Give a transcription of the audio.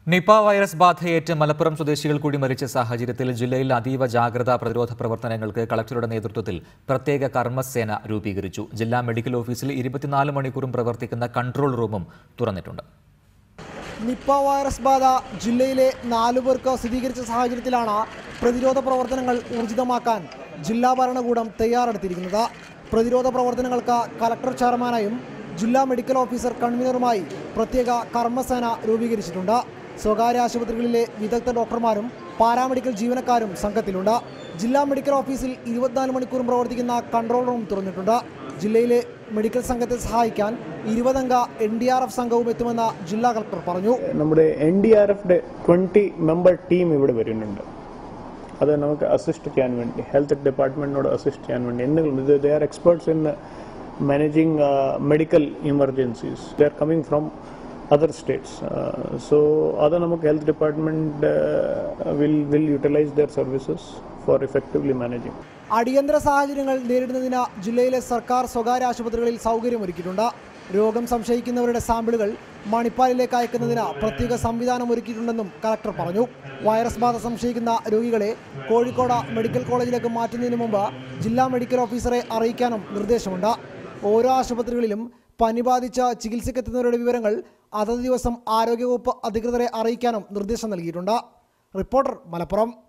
Nipah virus ബാധയേറ്റ് Malappuram സ്വദേശികൾ കൂടി മരിച്ച സാഹചര്യത്തിൽ ജില്ലയിൽ അതീവ ജാഗ്രതാ പ്രതിരോധ പ്രവർത്തനങ്ങൾക്ക് കളക്ടറുടെ നേതൃത്വത്തിൽ പ്രത്യേക കർമ്മസേന രൂപീകരിച്ചു ജില്ലാ മെഡിക്കൽ ഓഫീസിൽ ഇരുപത്തിനാല് മണിക്കൂറും പ്രവർത്തിക്കുന്ന കൺട്രോൾ റൂമും തുറന്നിട്ടുണ്ട് നിപ്പ വൈറസ് ബാധ ജില്ലയിലെ നാലു പേർക്ക് സ്ഥിരീകരിച്ച സാഹചര്യത്തിലാണ് പ്രതിരോധ പ്രവർത്തനങ്ങൾ ഊർജിതമാക്കാൻ ജില്ലാ ഭരണകൂടം തയ്യാറെടുത്തിരിക്കുന്നത് പ്രതിരോധ പ്രവർത്തനങ്ങൾക്ക് കലക്ടർ ചെയർമാനായും ജില്ലാ മെഡിക്കൽ ഓഫീസർ കൺവീനറുമായി പ്രത്യേക കർമ്മസേന രൂപീകരിച്ചിട്ടുണ്ട് സ്വകാര്യ ആശുപത്രികളിലെ വിദഗ്ധ ഡോക്ടർമാരും പാരാമെഡിക്കൽ ജീവനക്കാരും സംഘത്തിലുണ്ട് ജില്ലാ മെഡിക്കൽ ഓഫീസിൽ ഇരുപത്തിനാല് മണിക്കൂറും പ്രവർത്തിക്കുന്ന കൺട്രോൾ റൂം തുറന്നിട്ടുണ്ട് ജില്ലയിലെ മെഡിക്കൽ സംഘത്തെ സഹായിക്കാൻ ഇരുപതംഗ എൻ ഡി ആർ എഫ് സംഘവും എത്തുമെന്ന് ജില്ലാ കളക്ടർ പറഞ്ഞു നമ്മുടെ എൻ ഡി ആർ എഫിന്റെ ട്വന്റി മെമ്പർ ടീം ഇവിടെ വരുന്നുണ്ട് അത് നമുക്ക് അസിസ്റ്റ് ചെയ്യാൻ വേണ്ടി ഹെൽത്ത് ഡിപ്പാർട്ട്മെന്റിനോട് അസിസ്റ്റ് ചെയ്യാൻ വേണ്ടി എന്തെങ്കിലും they are experts in managing medical emergencies they are coming from other states so അത് നമുക്ക് health department will will utilise their services for effectively managing അടിയന്തര സാഹചര്യങ്ങൾ നേരിടുന്നതിന് ജില്ലയിലെ സർക്കാർ സ്വകാര്യ ആശുപത്രികളിൽ സൗകര്യമൊരുക്കിയിട്ടുണ്ട് രോഗം സംശയിക്കുന്നവരുടെ സാമ്പിളുകൾ മണിപ്പാലിലേക്ക് അയക്കുന്നതിന് പ്രത്യേക സംവിധാനം ഒരുക്കിയിട്ടുണ്ടെന്നും കലക്ടർ പറഞ്ഞു വൈറസ് ബാധ സംശയിക്കുന്ന രോഗികളെ കോഴിക്കോട് മെഡിക്കൽ കോളേജിലേക്ക് മാറ്റുന്നതിന് മുമ്പ് ജില്ലാ മെഡിക്കൽ ഓഫീസറെ അറിയിക്കാനും നിർദ്ദേശമുണ്ട് ഓരോ ആശുപത്രികളിലും പനി ബാധിച്ച് ചികിത്സയ്ക്കെത്തുന്നവരുടെ വിവരങ്ങൾ അതത് ദിവസം ആരോഗ്യവകുപ്പ് അധികൃതരെ അറിയിക്കാനും നിർദ്ദേശം നൽകിയിട്ടുണ്ട് റിപ്പോർട്ടർ മലപ്പുറം